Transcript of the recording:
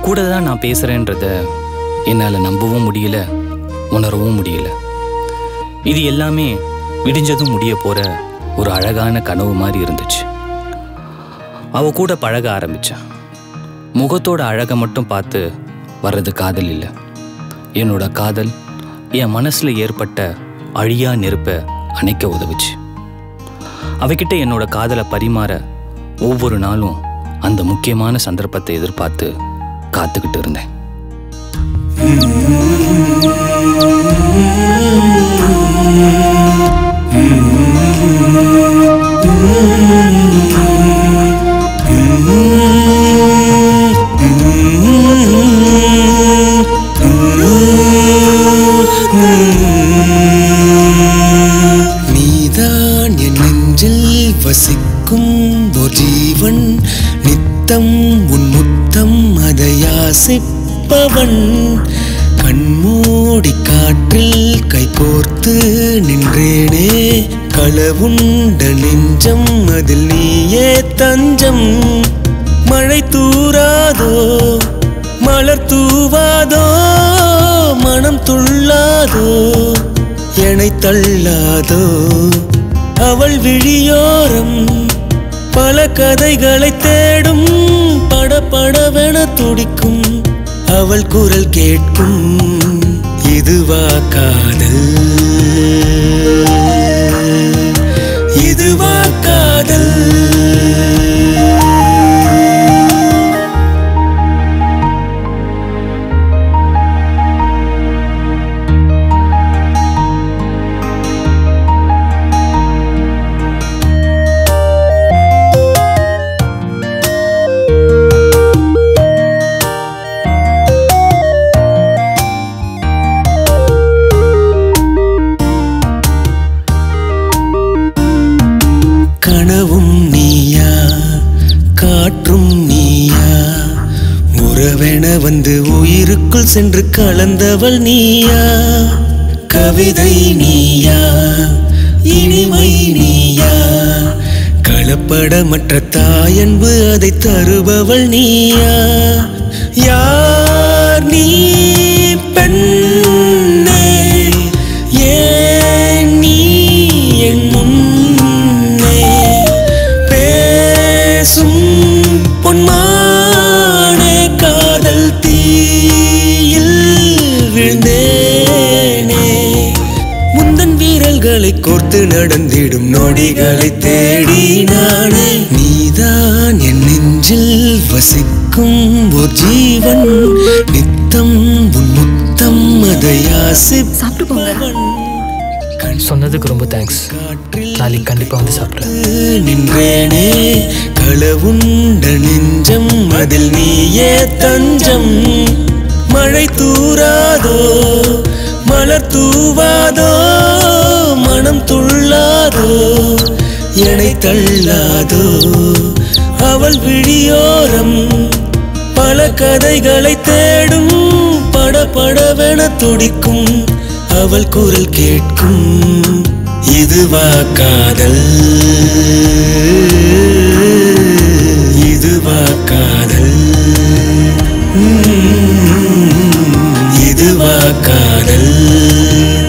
கூட தான் நான் பேசுகிறேன்றத என்னால் நம்பவும் முடியல உணரவும் முடியல இது எல்லாமே விடிஞ்சதும் முடிய போகிற ஒரு அழகான கனவு மாதிரி இருந்துச்சு அவ கூட பழக ஆரம்பித்தேன் முகத்தோட அழகை மட்டும் பார்த்து வர்றது காதல் இல்லை என்னோட காதல் என் மனசில் ஏற்பட்ட அழியா நெருப்பை அணைக்க உதவுச்சு அவகிட்ட என்னோட காதலை பரிமாற ஒவ்வொரு நாளும் அந்த முக்கியமான சந்தர்ப்பத்தை எதிர்பார்த்து காத்துக்கிட்டு இருந்தேன் நீதான் என் நெஞ்சில் வசிக்கும் ஒரு ஜீவன் நித்தம் உன் முத்தம் அதை யாசிப்பவன் கண்மூடி காற்றில் கைகோர்த்து நின்றேனே களவுண்ட நெஞ்சம் அதில் நீயே தஞ்சம் மழை தூராதோ மலர் தூவாதோ மனம் துள்ளாதோ என்னை தள்ளாதோ அவள் விழியோரம் பல கதைகளை தேடும் படபடவென துடிக்கும் அவள் குரல் கேட்கும் இதுவா காதல் இதுவா காதல் கனவும் நீயா காற்றும் நீயா உறவென வந்து உயிருக்குள் சென்று கலந்தவள் நீயா கவிதை நீயா இனிமை நீயா கலப்படமற்ற தாயன்பு அதை தருபவள் நீயா யார் நீ பெண்ணே ஏன் நீ என் முன்னே பேசும் பொன்மானே காதல் தீயில் விழுந்தேனே முந்தன் வீரல்களை கோர்த்து நடந்திடும் நொடிகளை தேடி நானே நீதான் என் நெஞ்சில் வசிக்கும் ஒரு ஜீவன் நித்தம் உன் முத்தம் அதை சாப்பிட்டு போங்க. யாசிப்பவன் சொன்னதுக்கு ரொம்ப தேங்க்ஸ் நாளைக்கு கண்டிப்பாக வந்து சாப்பிட்றேன் நின்றேனே களவுண்ட நெஞ்சம் அதில் நீயே தஞ்சம் மழை தூராதோ மலர் தூவாதோ மனம் துள்ளாதோ என்னை தள்ளாதோ அவள் விழியோரம் பல கதைகளை தேடும் படபடவென துடிக்கும் அவள் குரல் கேட்கும் இதுவா காதல் இதுவா காதல் உம், இதுவா காதல்